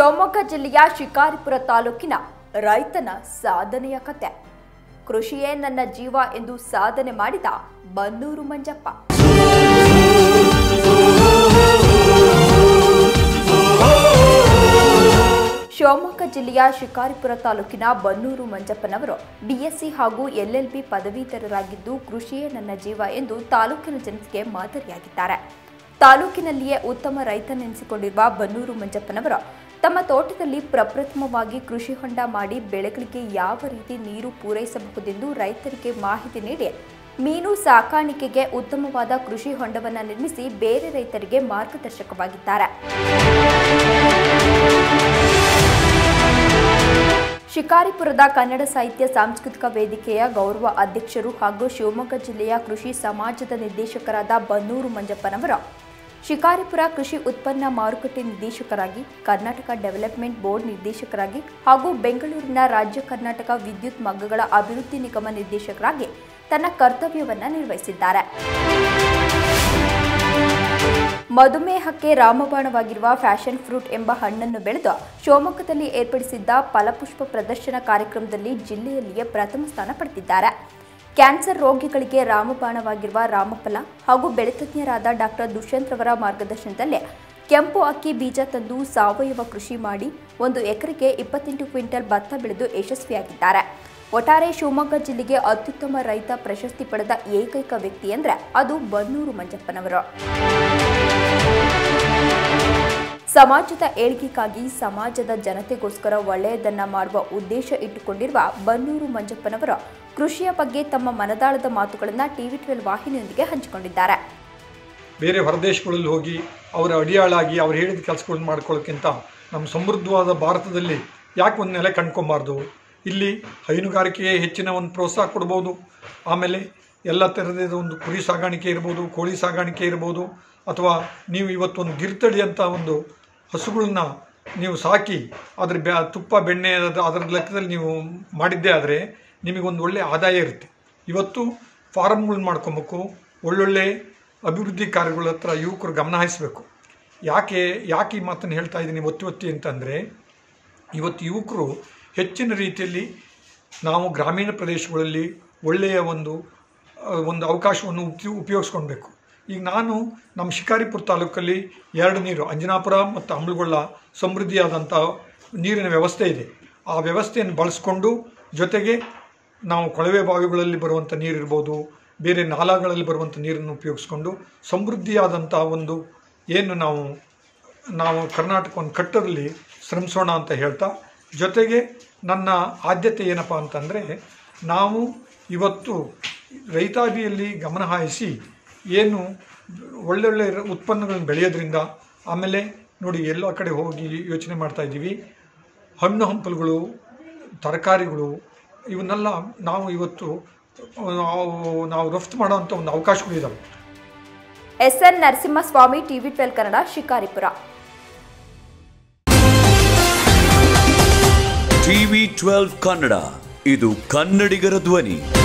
ಶಿವಮೊಗ್ಗ ಜಿಲ್ಲೆಯ ಶಿಕಾರಿಪುರ ತಾಲೂಕಿನ ರೈತನ ಸಾಧನೆಯ ಕತೆ ಕೃಷಿಯೇ ನನ್ನ ಜೀವ ಎಂದು ಸಾಧನೆ ಮಾಡಿದ ಬನ್ನೂರು ಮಂಜಪ್ಪ ಶಿವಮೊಗ್ಗ ಜಿಲ್ಲೆಯ ಶಿಕಾರಿಪುರ ತಾಲೂಕಿನ ಬನ್ನೂರು ಮಂಜಪ್ಪನವರು ಬಿಎಸ್ಸಿ ಹಾಗೂ ಎಲ್ಎಲ್ಬಿ ಪದವೀಧರರಾಗಿದ್ದು ಕೃಷಿಯೇ ನನ್ನ ಜೀವ ಎಂದು ತಾಲೂಕಿನ ಜನತೆಗೆ ಮಾದರಿಯಾಗಿದ್ದಾರೆ ತಾಲೂಕಿನಲ್ಲಿಯೇ ಉತ್ತಮ ರೈತನೆನಿಸಿಕೊಂಡಿರುವ ಬನ್ನೂರು ಮಂಜಪ್ಪನವರು ತಮ್ಮ ತೋಟದಲ್ಲಿ ಪ್ರಪ್ರಥಮವಾಗಿ ಕೃಷಿ ಹೊಂಡ ಮಾಡಿ ಬೆಳೆಗಳಿಗೆ ಯಾವ ರೀತಿ ನೀರು ಪೂರೈಸಬಹುದೆಂದು ರೈತರಿಗೆ ಮಾಹಿತಿ ನೀಡಿ ಮೀನು ಸಾಕಾಣಿಕೆಗೆ ಉತ್ತಮವಾದ ಕೃಷಿ ಹೊಂಡವನ್ನು ನಿರ್ಮಿಸಿ ಬೇರೆ ರೈತರಿಗೆ ಮಾರ್ಗದರ್ಶಕವಾಗಿದ್ದಾರೆ ಶಿಕಾರಿಪುರದ ಕನ್ನಡ ಸಾಹಿತ್ಯ ಸಾಂಸ್ಕೃತಿಕ ವೇದಿಕೆಯ ಗೌರವ ಅಧ್ಯಕ್ಷರು ಹಾಗೂ ಶಿವಮೊಗ್ಗ ಜಿಲ್ಲೆಯ ಕೃಷಿ ಸಮಾಜದ ನಿರ್ದೇಶಕರಾದ ಬನ್ನೂರು ಮಂಜಪ್ಪನವರು ಶಿಕಾರಿಪುರ ಕೃಷಿ ಉತ್ಪನ್ನ ಮಾರುಕಟ್ಟೆ ನಿರ್ದೇಶಕರಾಗಿ ಕರ್ನಾಟಕ ಡೆವಲಪ್ಮೆಂಟ್ ಬೋರ್ಡ್ ನಿರ್ದೇಶಕರಾಗಿ ಹಾಗೂ ಬೆಂಗಳೂರಿನ ರಾಜ್ಯ ಕರ್ನಾಟಕ ವಿದ್ಯುತ್ ಮಗ್ಗಗಳ ಅಭಿವೃದ್ಧಿ ನಿಗಮ ನಿರ್ದೇಶಕರಾಗಿ ತನ್ನ ಕರ್ತವ್ಯವನ್ನು ನಿರ್ವಹಿಸಿದ್ದಾರೆ ಮಧುಮೇಹಕ್ಕೆ ರಾಮಬಾಣವಾಗಿರುವ ಫ್ಯಾಷನ್ ಫ್ರೂಟ್ ಎಂಬ ಹಣ್ಣನ್ನು ಬೆಳೆದು ಶಿವಮೊಗ್ಗದಲ್ಲಿ ಏರ್ಪಡಿಸಿದ್ದ ಫಲಪುಷ್ಪ ಪ್ರದರ್ಶನ ಕಾರ್ಯಕ್ರಮದಲ್ಲಿ ಜಿಲ್ಲೆಯಲ್ಲಿಯೇ ಪ್ರಥಮ ಸ್ಥಾನ ಪಡೆದಿದ್ದಾರೆ ಕ್ಯಾನ್ಸರ್ ರೋಗಿಗಳಿಗೆ ರಾಮಬಾಣವಾಗಿರುವ ರಾಮಫಲ ಹಾಗೂ ಬೆಳೆತಜ್ಞರಾದ ಡಾಕ್ಟರ್ ದುಷ್ಯಂತ್ ರವರ ಮಾರ್ಗದರ್ಶನದಲ್ಲಿ ಕೆಂಪು ಅಕ್ಕಿ ಬೀಜ ತಂದು ಸಾವಯವ ಕೃಷಿ ಮಾಡಿ ಒಂದು ಎಕರೆಗೆ ಇಪ್ಪತ್ತೆಂಟು ಕ್ವಿಂಟಲ್ ಭತ್ತ ಬೆಳೆದು ಯಶಸ್ವಿಯಾಗಿದ್ದಾರೆ ಒಟ್ಟಾರೆ ಶಿವಮೊಗ್ಗ ಜಿಲ್ಲೆಗೆ ಅತ್ಯುತ್ತಮ ರೈತ ಪ್ರಶಸ್ತಿ ಪಡೆದ ಏಕೈಕ ವ್ಯಕ್ತಿ ಎಂದರೆ ಅದು ಬನ್ನೂರು ಮಂಜಪ್ಪನವರು ಸಮಾಜದ ಏಳ್ಗೆಗಾಗಿ ಸಮಾಜದ ಜನತೆಗೋಸ್ಕರ ಒಳ್ಳೆಯದನ್ನ ಮಾಡುವ ಉದ್ದೇಶ ಇಟ್ಟುಕೊಂಡಿರುವ ಬನ್ನೂರು ಮಂಜಪ್ಪನವರು ಕೃಷಿಯ ಬಗ್ಗೆ ತಮ್ಮ ಮನದಾಳದ ಮಾತುಗಳನ್ನು ಟಿವಿ ಟ್ವೆಲ್ ವಾಹಿನಿಯೊಂದಿಗೆ ಹಂಚಿಕೊಂಡಿದ್ದಾರೆ ಬೇರೆ ಹೊರದೇಶಗಳಲ್ಲಿ ಹೋಗಿ ಅವರ ಅಡಿಯಾಳಾಗಿ ಅವ್ರು ಹೇಳಿದ ಕೆಲಸಗಳನ್ನ ಮಾಡ್ಕೊಳ್ಳೋಕ್ಕಿಂತ ನಮ್ಮ ಸಮೃದ್ಧವಾದ ಭಾರತದಲ್ಲಿ ಯಾಕೆ ಒಂದು ನೆಲೆ ಕಂಡ್ಕೊಬಾರ್ದು ಇಲ್ಲಿ ಹೈನುಗಾರಿಕೆಗೆ ಹೆಚ್ಚಿನ ಒಂದು ಪ್ರೋತ್ಸಾಹ ಕೊಡ್ಬೋದು ಆಮೇಲೆ ಎಲ್ಲ ಥರದ ಒಂದು ಕುರಿ ಸಾಗಾಣಿಕೆ ಇರ್ಬೋದು ಕೋಳಿ ಸಾಗಾಣಿಕೆ ಇರ್ಬೋದು ಅಥವಾ ನೀವು ಇವತ್ತೊಂದು ಗಿರ್ತಳಿ ಅಂತ ಒಂದು ಹಸುಗಳನ್ನ ನೀವು ಸಾಕಿ ಅದ್ರ ಬ್ಯಾ ತುಪ್ಪ ಬೆಣ್ಣೆ ಅದ್ರ ಅದರ ಲೆಕ್ಕದಲ್ಲಿ ನೀವು ಮಾಡಿದ್ದೇ ಆದರೆ ನಿಮಗೊಂದು ಒಳ್ಳೆಯ ಆದಾಯ ಇರುತ್ತೆ ಇವತ್ತು ಫಾರಮ್ಗಳನ್ನ ಮಾಡ್ಕೊಬೇಕು ಒಳ್ಳೊಳ್ಳೆ ಅಭಿವೃದ್ಧಿ ಕಾರ್ಯಗಳ ಹತ್ರ ಯುವಕರು ಗಮನ ಹರಿಸಬೇಕು ಯಾಕೆ ಯಾಕೆ ಈ ಮಾತನ್ನು ಹೇಳ್ತಾ ಇದ್ದೀನಿ ಒತ್ತಿ ಒತ್ತಿ ಅಂತಂದರೆ ಇವತ್ತು ಯುವಕರು ಹೆಚ್ಚಿನ ರೀತಿಯಲ್ಲಿ ನಾವು ಗ್ರಾಮೀಣ ಪ್ರದೇಶಗಳಲ್ಲಿ ಒಳ್ಳೆಯ ಒಂದು ಆ, ಒಂದು ಅವಕಾಶವನ್ನು ಉಪಯೋ ಉಪಯೋಗಿಸ್ಕೊಳ್ಬೇಕು ಈಗ ನಾನು ನಮ್ಮ ಶಿಕಾರಿಪುರ ತಾಲೂಕಲ್ಲಿ ಎರಡು ನೀರು ಅಂಜನಾಪುರ ಮತ್ತು ಅಂಬ್ಲಗೊಳ್ಳ ಸಮೃದ್ಧಿಯಾದಂಥ ನೀರಿನ ವ್ಯವಸ್ಥೆ ಇದೆ ಆ ವ್ಯವಸ್ಥೆಯನ್ನು ಬಳಸ್ಕೊಂಡು ಜೊತೆಗೆ ನಾವು ಕೊಳವೆ ಬಾವಿಗಳಲ್ಲಿ ಬರುವಂಥ ನೀರಿರ್ಬೋದು ಬೇರೆ ನಾಲಾಗಳಲ್ಲಿ ಬರುವಂಥ ನೀರನ್ನು ಉಪಯೋಗಿಸ್ಕೊಂಡು ಸಮೃದ್ಧಿಯಾದಂಥ ಒಂದು ಏನು ನಾವು ನಾವು ಕರ್ನಾಟಕವನ್ನು ಕಟ್ಟೋದ್ರಲ್ಲಿ ಶ್ರಮಿಸೋಣ ಅಂತ ಹೇಳ್ತಾ ಜೊತೆಗೆ ನನ್ನ ಆದ್ಯತೆ ಏನಪ್ಪ ಅಂತಂದರೆ ನಾವು ಇವತ್ತು ರೈತಾಭಿಯಲ್ಲಿ ಗಮನ ಹಾಯಿಸಿ ಏನು ಒಳ್ಳೊಳ್ಳೆ ರ- ಉತ್ಪನ್ನಗಳನ್ನ ಬೆಳೆಯೋದ್ರಿಂದ ಆಮೇಲೆ ನೋಡಿ ಎಲ್ಲ ಕಡೆ ಹೋಗಿ ಯೋಚನೆ ಮಾಡ್ತಾ ಇದ್ದೀವಿ ಹಣ್ಣು ಹಂಪಲುಗಳು ತರಕಾರಿಗಳು ಇವನ್ನೆಲ್ಲ ನಾವು ಇವತ್ತು ನಾವು- ನಾವು ರಫ್ತು ಮಾಡೋವಂಥ ಒಂದು ಅವಕಾಶಗಳಿದ್ದಾವೆ SN Narasimhaswamy TV twelve Kannada Shikaripura TV twelve Kannada ಇದು ಕನ್ನಡಿಗರ ಧ್ವನಿ